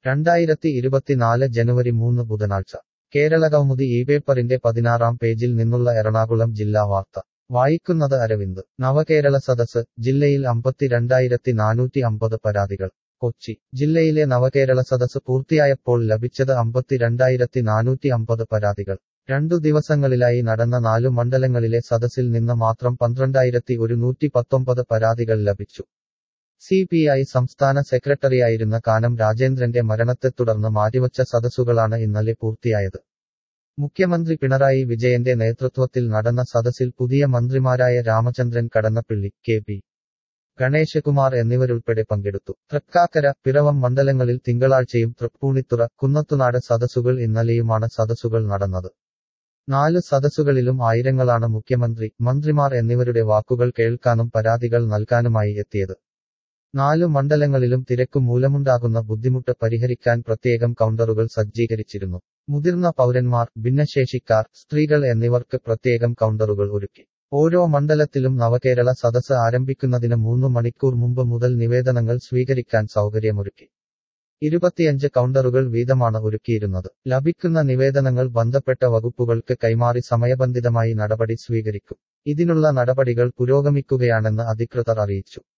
രണ്ടായിരത്തി ഇരുപത്തിനാല് ജനുവരി മൂന്ന് ബുധനാഴ്ച കേരളകൗമുദി ഈ പേപ്പറിന്റെ പതിനാറാം പേജിൽ നിന്നുള്ള എറണാകുളം ജില്ലാ വാർത്ത വായിക്കുന്നത് അരവിന്ദ് നവകേരള സദസ് ജില്ലയിൽ അമ്പത്തിരണ്ടായിരത്തി നാനൂറ്റി അമ്പത് പരാതികൾ കൊച്ചി ജില്ലയിലെ നവകേരള സദസ് പൂർത്തിയായപ്പോൾ ലഭിച്ചത് അമ്പത്തിരണ്ടായിരത്തി നാനൂറ്റി അമ്പത് പരാതികൾ രണ്ടു ദിവസങ്ങളിലായി നടന്ന നാലു മണ്ഡലങ്ങളിലെ സദസ്സിൽ നിന്ന് മാത്രം പന്ത്രണ്ടായിരത്തി ഒരുന്നൂറ്റി പത്തൊമ്പത് പരാതികൾ ലഭിച്ചു സി പി ഐ സംസ്ഥാന സെക്രട്ടറിയായിരുന്ന കാനം രാജേന്ദ്രന്റെ മരണത്തെ തുടർന്ന് മാറ്റിവച്ച സദസ്സുകളാണ് ഇന്നലെ പൂർത്തിയായത് മുഖ്യമന്ത്രി പിണറായി വിജയന്റെ നേതൃത്വത്തിൽ നടന്ന സദസ്സിൽ പുതിയ മന്ത്രിമാരായ രാമചന്ദ്രൻ കടന്നപ്പിള്ളി കെ പി ഗണേശകുമാർ എന്നിവരുൾപ്പെടെ പങ്കെടുത്തു തൃക്കാക്കര പിറവം മണ്ഡലങ്ങളിൽ തിങ്കളാഴ്ചയും തൃപ്പൂണിത്തുറ കുന്നത്തുനാട് സദസ്സുകൾ ഇന്നലെയുമാണ് സദസ്സുകൾ നടന്നത് നാല് സദസ്സുകളിലും ആയിരങ്ങളാണ് മുഖ്യമന്ത്രി മന്ത്രിമാർ എന്നിവരുടെ വാക്കുകൾ കേൾക്കാനും പരാതികൾ നൽകാനുമായി എത്തിയത് നാലു മണ്ഡലങ്ങളിലും തിരക്കു മൂലമുണ്ടാകുന്ന ബുദ്ധിമുട്ട് പരിഹരിക്കാൻ പ്രത്യേകം കൗണ്ടറുകൾ സജ്ജീകരിച്ചിരുന്നു മുതിർന്ന പൗരന്മാർ ഭിന്നശേഷിക്കാർ സ്ത്രീകൾ എന്നിവർക്ക് പ്രത്യേകം കൗണ്ടറുകൾ ഒരുക്കി ഓരോ മണ്ഡലത്തിലും നവകേരള സദസ് ആരംഭിക്കുന്നതിന് മൂന്നു മണിക്കൂർ മുമ്പ് മുതൽ നിവേദനങ്ങൾ സ്വീകരിക്കാൻ സൗകര്യമൊരുക്കി ഇരുപത്തിയഞ്ച് കൗണ്ടറുകൾ വീതമാണ് ഒരുക്കിയിരുന്നത് ലഭിക്കുന്ന നിവേദനങ്ങൾ ബന്ധപ്പെട്ട വകുപ്പുകൾക്ക് കൈമാറി സമയബന്ധിതമായി നടപടി സ്വീകരിക്കും ഇതിനുള്ള നടപടികൾ പുരോഗമിക്കുകയാണെന്ന് അധികൃതർ അറിയിച്ചു